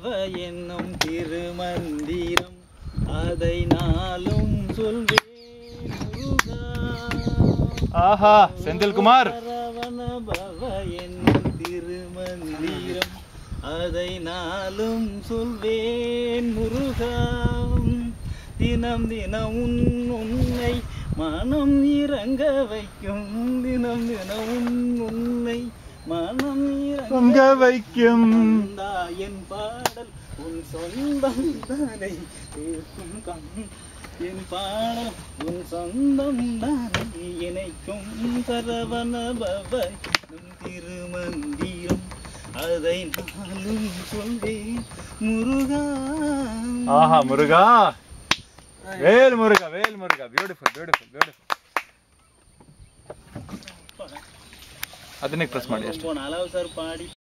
பவ என்னும் திருமந்திரம் அதை நாளும் சொல்வேன் முருகா ஆஹா செந்தில்குமார் சரவண பவ என்னும் திருமந்திரம் அதை நாளும் சொல்வேன் முருகா தினம் தினம் உன் உன்னை மனம் இறங்க வைக்கும் தினம் தினம் உன் உன்னை மனம் இறங்க பொங்க வைக்கும் கந்தா என் பாடல் உன் சொந்தம் தானே கேட்கும் கம் என் பாடல் உன் சொந்தம் தானே இணைக்கும் சரவண பவ உன் திருமந்திரம் அதை நாளும் சொல்வேன் முருகா ஆஹா முருகா வேல் முருகா வேல் முருகா பியூட்டிஃபுல் பியூಟಿಫುಲ್ பியூಟಿಫುಲ್ ಅದನ್ನೇ ಪ್ರೆಸ್ ಮಾಡಿ ಅಷ್ಟೇ ரொம்ப நாளாவது சார் பாடி